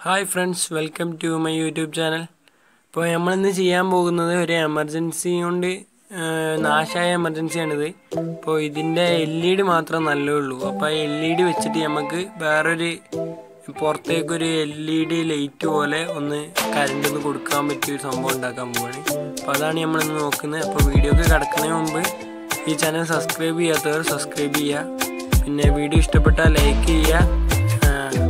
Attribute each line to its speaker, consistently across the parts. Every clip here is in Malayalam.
Speaker 1: hi friends welcome to my YouTube channel ഇപ്പോൾ നമ്മളിന്ന് ചെയ്യാൻ പോകുന്നത് ഒരു എമർജൻസി കൊണ്ട് നാശമായ എമർജൻസിയാണിത് ഇപ്പോൾ ഇതിൻ്റെ എൽ ഇ ഡി മാത്രം നല്ലേ ഉള്ളൂ അപ്പോൾ ആ എൽ ഇ ഡി വെച്ചിട്ട് നമുക്ക് വേറൊരു പുറത്തേക്കൊരു എൽ ഇ ഡി ലൈറ്റ് പോലെ ഒന്ന് കറണ്ട് ഒന്ന് കൊടുക്കാൻ പറ്റിയ ഒരു സംഭവം ഉണ്ടാക്കാൻ പോവാണ് അപ്പോൾ അതാണ് നമ്മളിന്ന് നോക്കുന്നത് അപ്പോൾ വീഡിയോക്ക് കിടക്കുന്നതിന് മുമ്പ് ഈ ചാനൽ സബ്സ്ക്രൈബ് ചെയ്യാത്തവർ സബ്സ്ക്രൈബ് ചെയ്യുക പിന്നെ വീഡിയോ ഇഷ്ടപ്പെട്ടാൽ ലൈക്ക് ചെയ്യുക ആ,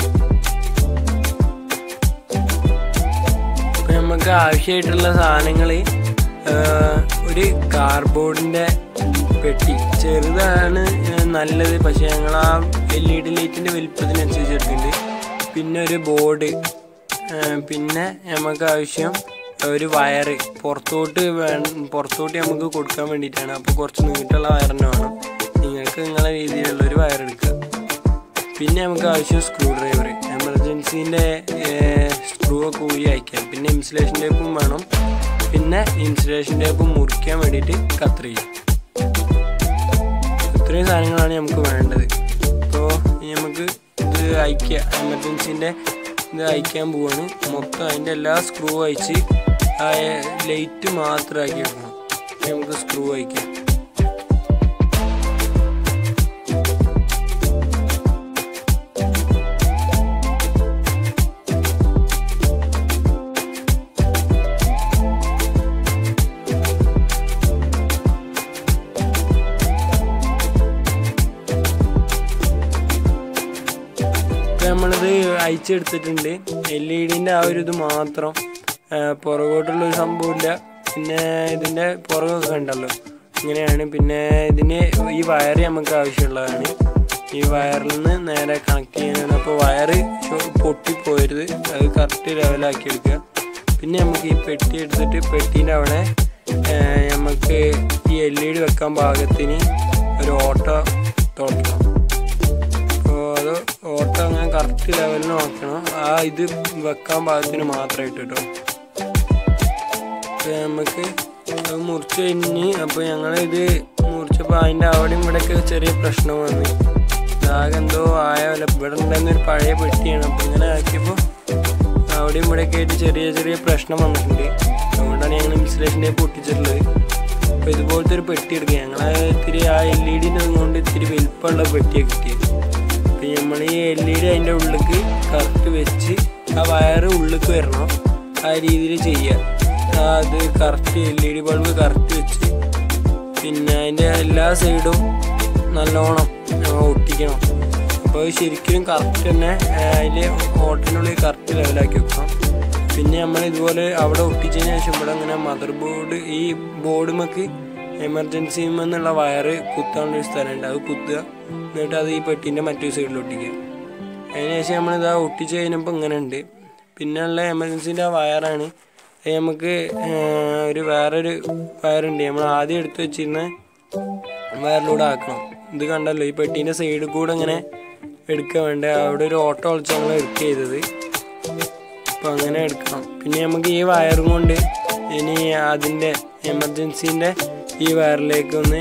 Speaker 1: ഇപ്പൊ നമുക്ക് ആവശ്യമായിട്ടുള്ള സാധനങ്ങൾ ഒരു കാർബോർഡിന്റെ പെട്ടി ചെറുതാണ് ഏഹ്, നല്ലത് പക്ഷെ ഞങ്ങൾ ആ എൽ ഇ ഡി ലൈറ്റിന്റെ വലിപ്പത്തിനനുസരിച്ച് എടുക്കുന്നുണ്ട് പിന്നെ ഒരു ബോർഡ് പിന്നെ നമുക്ക് ആവശ്യം ഒരു വയറ് പുറത്തോട്ട് വേ പുറത്തോട്ട് നമുക്ക് കൊടുക്കാൻ വേണ്ടിയിട്ടാണ് അപ്പോൾ കുറച്ച് നീട്ടുള്ള വയറിന് വേണം നിങ്ങൾക്ക് നിങ്ങളെ രീതിയിലുള്ള ഒരു വയർ എടുക്കുക പിന്നെ നമുക്ക് ആവശ്യം സ്ക്രൂ ഡ്രൈവർ എമർജൻസീൻ്റെ സ്ക്രൂ ഒക്കെ ഊരി അയക്കാൻ പിന്നെ ഇൻസുലേഷൻ ടേപ്പും വേണം പിന്നെ ഇൻസുലേഷൻ ടേപ്പ് മുറിക്കാൻ വേണ്ടിയിട്ട് കത്രിക ഇത്രയും സാധനങ്ങളാണ് നമുക്ക് വേണ്ടത് അപ്പോൾ നമുക്ക് ഇത് അയക്കുക എമർജൻസീൻ്റെ ഇത് അയക്കാൻ പോവാണ് മൊത്തം അതിൻ്റെ എല്ലാ സ്ക്രൂ അയച്ച് ആ ലൈറ്റ് മാത്രം ആക്കി വെക്കണം ഇനി നമുക്ക് സ്ക്രൂ അയക്കാം ഇപ്പം നമ്മളിത് അയച്ചെടുത്തിട്ടുണ്ട് എൽ ഇ ഡിൻ്റെ ആ ഒരു ഇത് മാത്രം ആ, പുറകോട്ടുള്ള ഒരു സംഭവമില്ല പിന്നെ ഇതിൻ്റെ പുറകൊക്കെ ഉണ്ടല്ലോ ഇങ്ങനെയാണ് പിന്നെ ഇതിന് ഈ വയറ് നമുക്ക് ആവശ്യമുള്ളതാണ് ഈ വയറിൽ നിന്ന് നേരെ കണക്ട് ചെയ്യാനാണ് അപ്പോൾ വയറ് പൊട്ടിപ്പോയരുത് അത് കറക്റ്റ് ലെവലാക്കി എടുക്കുക പിന്നെ നമുക്ക് ഈ പെട്ടി എടുത്തിട്ട് പെട്ടീൻ്റെ അവിടെ ആ, നമുക്ക് ഈ എൽ ഇ ഡി വെക്കാൻ പാകത്തിന് ഒരു ഓട്ടോ തുറക്കണം അപ്പോൾ അത് ഓട്ടോ അങ്ങനെ കറക്റ്റ് ലെവലിൽ നോക്കണം ആ ഇത് വെക്കാൻ പാകത്തിന് മാത്രമായിട്ട് കേട്ടോ അപ്പോൾ നമുക്ക് അത് മുറിച്ച് കഴിഞ്ഞ് അപ്പോൾ ഞങ്ങളിത് മുറിച്ചപ്പോൾ അതിൻ്റെ അവിടെയും ഇവിടെയൊക്കെ ചെറിയ പ്രശ്നം വന്നു ആകെ എന്തോ ആയാലോ ഇവിടെ ഉണ്ടായിരുന്ന ഒരു പഴയ പെട്ടിയാണ് അപ്പോൾ ഇങ്ങനെ ആക്കിയപ്പോൾ അവിടെയും ഇവിടെയൊക്കെ ആയിട്ട് ചെറിയ ചെറിയ പ്രശ്നം വന്നിട്ടുണ്ട് അതുകൊണ്ടാണ് ഞങ്ങൾ ഇൻസുലേഷൻ ടേപ്പ് പൊട്ടിച്ചിട്ടുള്ളത് അപ്പോൾ ഇതുപോലത്തെ ഒരു പെട്ടി എടുക്കുക ഞങ്ങൾ ഇത്തിരി ആ എൽ ഇ ഡിൻ്റെ കൊണ്ട് ഇത്തിരി വലിപ്പമുള്ള പെട്ടിയാണ് കിട്ടിയത് അപ്പോൾ നമ്മൾ ഈ എൽ ഇ ഡി അതിൻ്റെ ഉള്ളിലേക്ക് കറക്റ്റ് വെച്ച് ആ വയറ് ഉള്ളിലേക്ക് വരണം ആ രീതിയിൽ ചെയ്യുക ആ അത് correct L E D bulb correct വെച്ച് പിന്നെ അതിൻ്റെ എല്ലാ സൈഡും നല്ലോണം ആ, ഒട്ടിക്കണം അപ്പോൾ ശരിക്കും കറക്റ്റ് തന്നെ അതിൽ ഓട്ടിനുള്ളിൽ കറക്റ്റ് ലെവലാക്കി വെക്കണം പിന്നെ നമ്മൾ ഇതുപോലെ അവിടെ ഒട്ടിച്ചതിന് ശേഷം ഇവിടെ ഇങ്ങനെ മദർ ബോർഡ് ഈ ബോർഡുമൊക്കെ എമർജൻസി എന്നുള്ള വയറ് കുത്താനുള്ള ഒരു സ്ഥലമുണ്ട് അത് കുത്തുക എന്നിട്ട് അത് ഈ പെട്ടീൻ്റെ മറ്റൊരു സൈഡിൽ ഒട്ടിക്കുക അതിനുശേഷം നമ്മളിത് ആ ഒട്ടിച്ച് കഴിഞ്ഞപ്പോൾ ഇങ്ങനെ ഉണ്ട് പിന്നെ ഉള്ള എമർജൻസിൻ്റെ ആ വയറാണ് അത് നമുക്ക് ആ, ഒരു വേറൊരു വയറുണ്ട് നമ്മൾ ആദ്യം എടുത്ത് വെച്ചിരുന്ന വയറിലൂടെ ആക്കണം ഇത് കണ്ടല്ലോ ഈ പെട്ടീൻ്റെ സൈഡിൽ കൂടെ ഇങ്ങനെ എടുക്കുക വേണ്ട അവിടെ ഒരു ഓട്ടോ ഒളിച്ച് ഞങ്ങൾ എടുക്കുക ചെയ്തത് അപ്പോൾ അങ്ങനെ എടുക്കണം പിന്നെ നമുക്ക് ഈ വയറും കൊണ്ട് ഇനി അതിൻ്റെ എമർജൻസീൻ്റെ ഈ വയറിലേക്ക് ഒന്ന്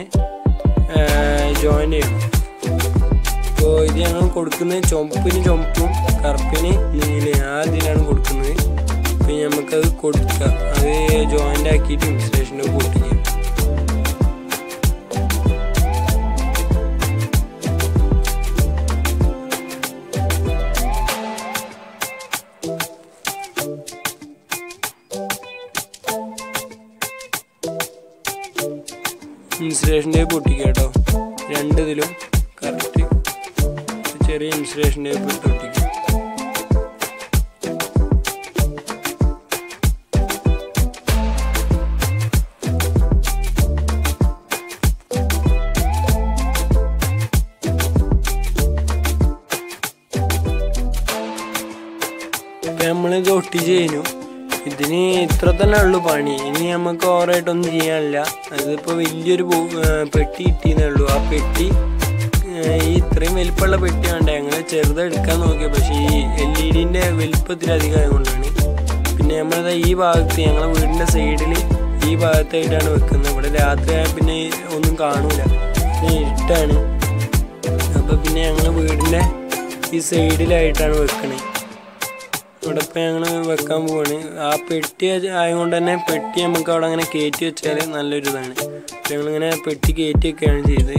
Speaker 1: ജോയിൻ ചെയ്യണം അപ്പോൾ ഇത് ഞങ്ങൾ കൊടുക്കുന്നത് ചുമപ്പിന് ചുമപ്പും കറുപ്പിന് നീല ആ ഇതിലാണ് കൊടുക്കുന്നത് അപ്പോൾ നമുക്കത് കൊടുക്കുക അത് ജോയിൻ്റ് ആക്കിയിട്ട് ഇൻസ്റ്റലേഷൻ്റെ കൂട്ടി ചെയ്യാം ഇൻസുലേഷൻ ടേപ്പ് ഒട്ടിക്കുക കേട്ടോ രണ്ട് ഇതിലും കറക്റ്റ് ചെറിയ ഇൻസുലേഷൻ ടേപ്പ് ഇട്ട് ഒട്ടിക്കുക ഇപ്പം നമ്മളിത് ഒട്ടിച്ച് കഴിഞ്ഞു ഇതിന് ഇത്ര തന്നെ ഉള്ളു പണി ഇനി നമുക്ക് ഓവറായിട്ടൊന്നും ചെയ്യാനില്ല അതിപ്പോൾ വലിയൊരു ബോ- ഏ, പെട്ടി കിട്ടിയെന്നേ ഉള്ളൂ ആ പെട്ടി ഏ, ഈ ഇത്രയും വലിപ്പമുള്ള പെട്ടി വേണ്ട ഞങ്ങൾ ചെറുതെടുക്കാൻ നോക്കിയ പക്ഷേ ഈ എൽ ഇ ഡിൻ്റെ വലിപ്പത്തിലധികം ആയതുകൊണ്ടാണ് പിന്നെ നമ്മളിത് ഈ ഭാഗത്ത് ഞങ്ങളെ വീടിൻ്റെ സൈഡിൽ ഈ ഭാഗത്തായിട്ടാണ് വെക്കുന്നത് ഇവിടെ രാത്രിയായ പിന്നെ ഒന്നും കാണൂല പിന്നെ ഇരുട്ടാണ് അപ്പോൾ പിന്നെ ഞങ്ങൾ വീടിൻ്റെ ഈ സൈഡിലായിട്ടാണ് വെക്കണേ ഇവിടെ ഇപ്പം ഞങ്ങൾ വെക്കാൻ പോവാണ് ആ പെട്ടി ആയതുകൊണ്ട് തന്നെ പെട്ടി നമുക്ക് അവിടെ അങ്ങനെ കയറ്റി വെച്ചാൽ നല്ലൊരു ഇതാണ് അപ്പം ഞങ്ങളിങ്ങനെ പെട്ടി കയറ്റി വെക്കുകയാണ് ചെയ്തത്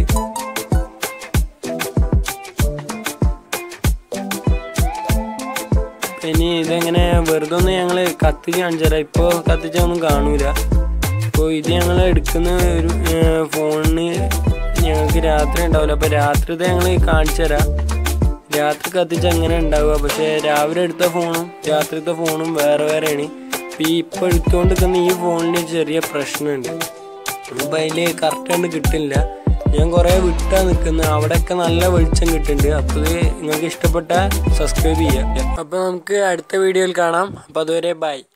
Speaker 1: ഇനി ഇതെങ്ങനെ വെറുതെ ഒന്ന് ഞങ്ങൾ കത്തിച്ച് കാണിച്ചുതരാം ഇപ്പോൾ കത്തിച്ചൊന്നും കാണൂല അപ്പോൾ ഇത് ഞങ്ങൾ എടുക്കുന്ന ഒരു ഫോണിന് ഞങ്ങൾക്ക് രാത്രി ഉണ്ടാവില്ല അപ്പോൾ രാത്രിത്തെ ഞങ്ങൾ കാണിച്ചു തരാം രാത്രി കത്തിച്ച് അങ്ങനെ ഉണ്ടാവുക പക്ഷേ രാവിലെ എടുത്ത ഫോണും രാത്രിത്തെ ഫോണും വേറെ വേറെയാണ് ഇപ്പം ഈ ഇപ്പോൾ എടുത്തുകൊണ്ടിരിക്കുന്ന ഈ ഫോണിന് ചെറിയ പ്രശ്നമുണ്ട് അപ്പം അതിൽ കറക്റ്റായിട്ട് കിട്ടില്ല ഞാൻ കുറേ വിട്ടാ നിൽക്കുന്നത് അവിടെയൊക്കെ നല്ല വെളിച്ചം കിട്ടുന്നുണ്ട് അപ്പോൾ ഇത് നിങ്ങൾക്ക് ഇഷ്ടപ്പെട്ട സബ്സ്ക്രൈബ് ചെയ്യാം അപ്പോൾ നമുക്ക് അടുത്ത വീഡിയോയിൽ കാണാം അപ്പോൾ അതുവരെ ബൈ